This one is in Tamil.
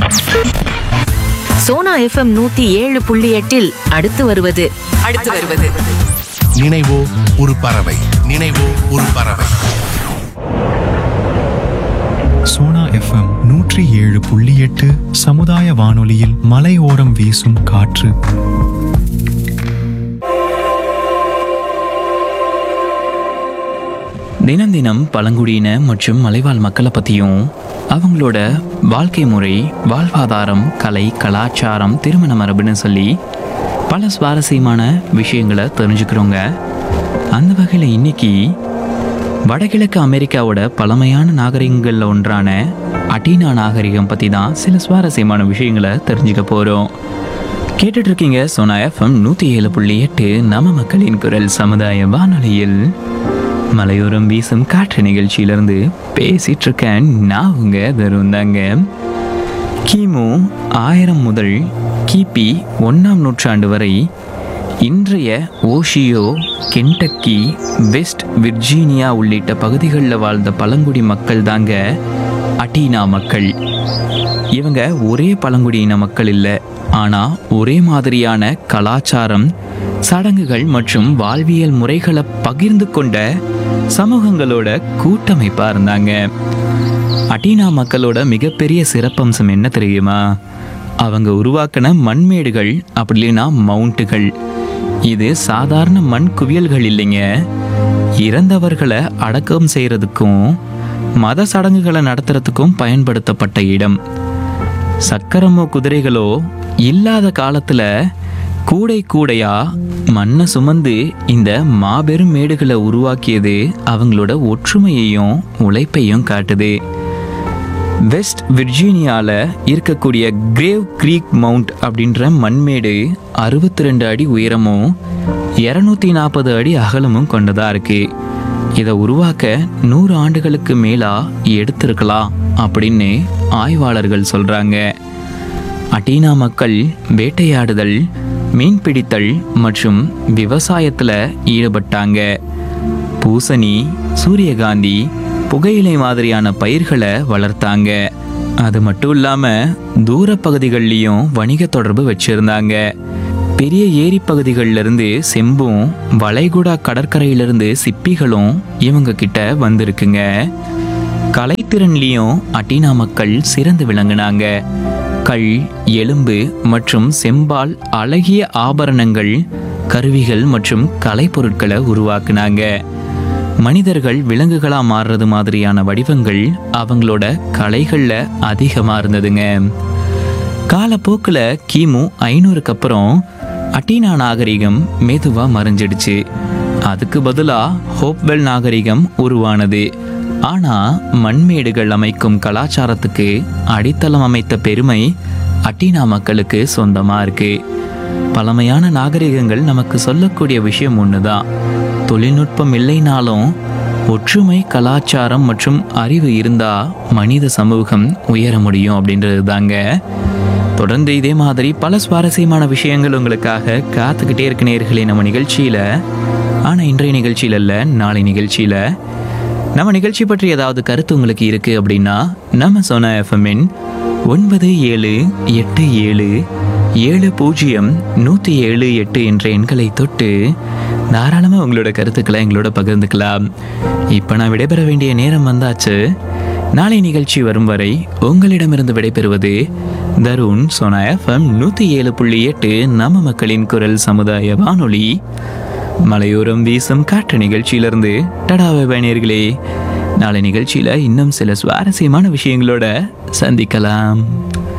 சோனா எஃப்எம் நூத்தி ஏழு புள்ளி எட்டில் அடுத்து வருவது அடுத்து வருவது நினைவோ ஒரு பறவை நினைவோ ஒரு பறவை சோனா எஃப்எம் நூற்றி ஏழு புள்ளி எட்டு சமுதாய வானொலியில் மலையோரம் வீசும் காற்று தினம் தினம் பழங்குடியின மற்றும் மலைவாழ் மக்களை பற்றியும் அவங்களோட வாழ்க்கை முறை வாழ்வாதாரம் கலை கலாச்சாரம் திருமண மரபுன்னு சொல்லி பல சுவாரஸ்யமான விஷயங்களை தெரிஞ்சுக்கிறோங்க அந்த வகையில் இன்னைக்கு வடகிழக்கு அமெரிக்காவோட பழமையான நாகரிகங்களில் ஒன்றான அட்டீனா நாகரிகம் பற்றி தான் சில சுவாரஸ்யமான விஷயங்களை தெரிஞ்சுக்க போகிறோம் கேட்டுட்டு இருக்கீங்க சோனா எஃப்எம் நூற்றி ஏழு புள்ளி எட்டு நம்ம மக்களின் குரல் சமுதாய வானொலியில் மலையோரம் வீசும் காற்று நிகழ்ச்சியிலிருந்து பேசிட்டு இருக்கேன் நான் உங்க தருண் தாங்க கிமு ஆயிரம் முதல் கிபி ஒன்றாம் நூற்றாண்டு வரை இன்றைய ஓஷியோ கென்டக்கி வெஸ்ட் விர்ஜீனியா உள்ளிட்ட பகுதிகளில் வாழ்ந்த பழங்குடி மக்கள் தாங்க அட்டீனா மக்கள் இவங்க ஒரே பழங்குடியின மக்கள் இல்லை ஆனால் ஒரே மாதிரியான கலாச்சாரம் சடங்குகள் மற்றும் வாழ்வியல் முறைகளை பகிர்ந்து கொண்ட சமூகங்களோட கூட்டமைப்பாக இருந்தாங்க அட்டீனா மக்களோட மிகப்பெரிய சிறப்பம்சம் என்ன தெரியுமா அவங்க உருவாக்கின மண்மேடுகள் அப்படி இல்லைன்னா மவுண்ட்டுகள் இது சாதாரண மண் குவியல்கள் இல்லைங்க இறந்தவர்களை அடக்கம் செய்யறதுக்கும் மத சடங்குகளை நடத்துறதுக்கும் பயன்படுத்தப்பட்ட இடம் சக்கரமோ குதிரைகளோ இல்லாத காலத்துல கூடை கூடையா மண்ணை சுமந்து இந்த மாபெரும் மேடுகளை உருவாக்கியது அவங்களோட ஒற்றுமையையும் உழைப்பையும் காட்டுது வெஸ்ட் விர்ஜீனியாவில் இருக்கக்கூடிய கிரேவ் க்ரீக் மவுண்ட் அப்படின்ற மண்மேடு அறுபத்தி ரெண்டு அடி உயரமும் இரநூத்தி நாற்பது அடி அகலமும் கொண்டதாக இருக்கு இதை உருவாக்க நூறு ஆண்டுகளுக்கு மேலா எடுத்திருக்கலாம் அப்படின்னு ஆய்வாளர்கள் சொல்கிறாங்க அட்டீனா மக்கள் வேட்டையாடுதல் மீன்பிடித்தல் மற்றும் விவசாயத்தில் ஈடுபட்டாங்க பூசணி சூரியகாந்தி புகையிலை மாதிரியான பயிர்களை வளர்த்தாங்க அது மட்டும் இல்லாமல் தூர பகுதிகள்லையும் வணிக தொடர்பு வச்சிருந்தாங்க பெரிய ஏரி பகுதிகள்ல இருந்து செம்பும் வளைகுடா கடற்கரையிலிருந்து சிப்பிகளும் இவங்க கிட்ட வந்திருக்குங்க கலைத்திறன்லையும் அட்டினா மக்கள் சிறந்து விளங்குனாங்க கல் எலும்பு மற்றும் செம்பால் அழகிய ஆபரணங்கள் கருவிகள் மற்றும் கலைப்பொருட்களை உருவாக்குனாங்க மனிதர்கள் விலங்குகளா மாறுறது மாதிரியான வடிவங்கள் அவங்களோட கலைகள்ல அதிகமா இருந்ததுங்க காலப்போக்கில் கிமு ஐநூறுக்கு அப்புறம் அட்டீனா நாகரிகம் மெதுவா மறைஞ்சிடுச்சு அதுக்கு பதிலா ஹோப்வெல் நாகரிகம் உருவானது ஆனா மண்மேடுகள் அமைக்கும் கலாச்சாரத்துக்கு அடித்தளம் அமைத்த பெருமை அட்டீனா மக்களுக்கு சொந்தமா இருக்கு பழமையான நாகரிகங்கள் நமக்கு சொல்லக்கூடிய விஷயம் ஒண்ணுதான் தொழில்நுட்பம் இல்லைனாலும் ஒற்றுமை கலாச்சாரம் மற்றும் அறிவு இருந்தா மனித சமூகம் உயர முடியும் அப்படின்றது தாங்க தொடர்ந்து இதே மாதிரி பல சுவாரஸ்யமான விஷயங்கள் உங்களுக்காக காத்துக்கிட்டே இருக்க நேர்களே நம்ம நிகழ்ச்சியில ஆனா இன்றைய நிகழ்ச்சியில இல்ல நாளை நிகழ்ச்சியில நம்ம நிகழ்ச்சி பற்றி ஏதாவது கருத்து உங்களுக்கு இருக்கு அப்படின்னா நம்ம சொன்ன எஃப்எம்மின் ஒன்பது ஏழு எட்டு ஏழு ஏழு பூஜ்ஜியம் நூற்றி ஏழு எட்டு என்ற எண்களை தொட்டு தாராளமாக உங்களோட கருத்துக்களை எங்களோட பகிர்ந்துக்கலாம் இப்போ நான் விடைபெற வேண்டிய நேரம் வந்தாச்சு நாளை நிகழ்ச்சி வரும் வரை உங்களிடமிருந்து விடைபெறுவது தருண் சோனா எஃப்எம் நூற்றி ஏழு புள்ளி எட்டு நம்ம மக்களின் குரல் சமுதாய வானொலி மலையோரம் வீசும் காற்று நிகழ்ச்சியிலிருந்து டடாவை பயணியர்களே நாளை நிகழ்ச்சியில் இன்னும் சில சுவாரஸ்யமான விஷயங்களோட சந்திக்கலாம்